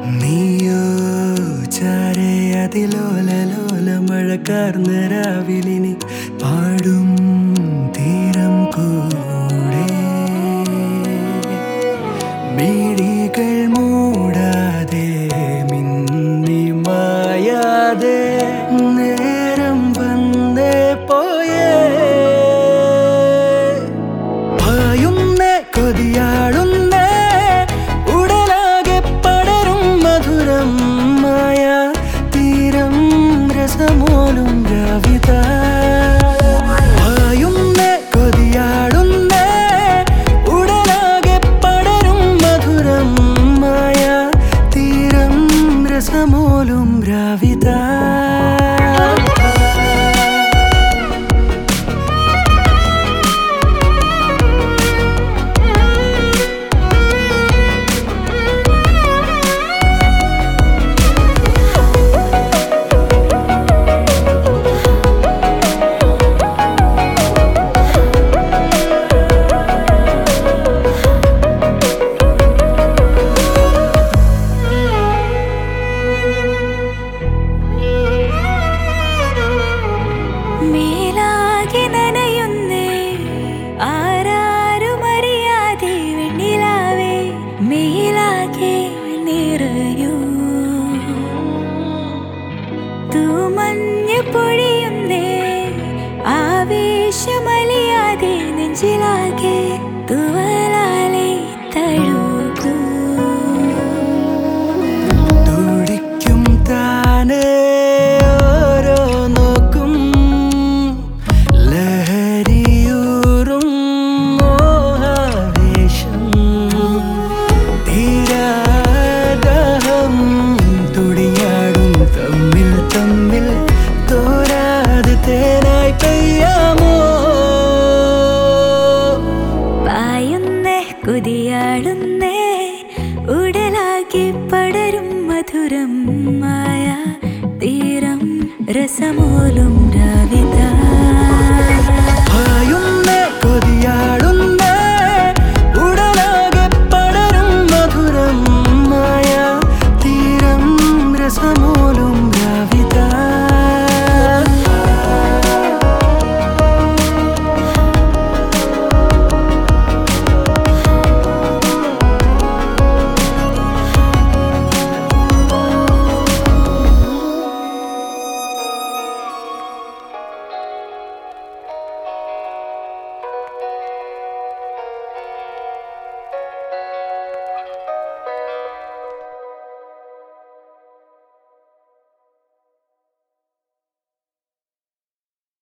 നീയോ ചാരേ അതിലോല ലോല മഴക്കാർന്ന രാവിലിനി പാടും തീരം കൂടെ മിഴികൾ മൂടാതെ മിന്നി മായാതെ നേരം വന്നേ പോയേ പായുന്നേ കൊതിയാടുന്നേ ഉടലാകെ പടരും മധുരം മായ തീരം രസമോലും രവിത പായുന്നേ കൊതിയാടുന്നേ ഉടലാകെ പടരും മധുരം മായ തീരം രസമോലും രവിത മേലാകെ നനയുന്നേ ആരാരുമറിയാതെ വെണ്ണിലാവേ മേലാകെ നിറയൂ തൂമഞ്ഞ് പൊഴിയുന്നേ ആവേശമലിയാതെ നെഞ്ചിലാകെ തുവലാലെ തഴുകൂ തുടിക്കും താനേ ഓരോ നോക്കും ലഹരിയൂറും മോഹാവേശം തീരാദാഹം തുടിയാടും തമ്മിൽ തമ്മിൽ തോരാതെ തേനായി പെയ്യാമോ പായുന്നേ കുതിയാടുന്നേ ഉടലാകെ പടരും മധുരം മായ തീരം രസമോലും രാവി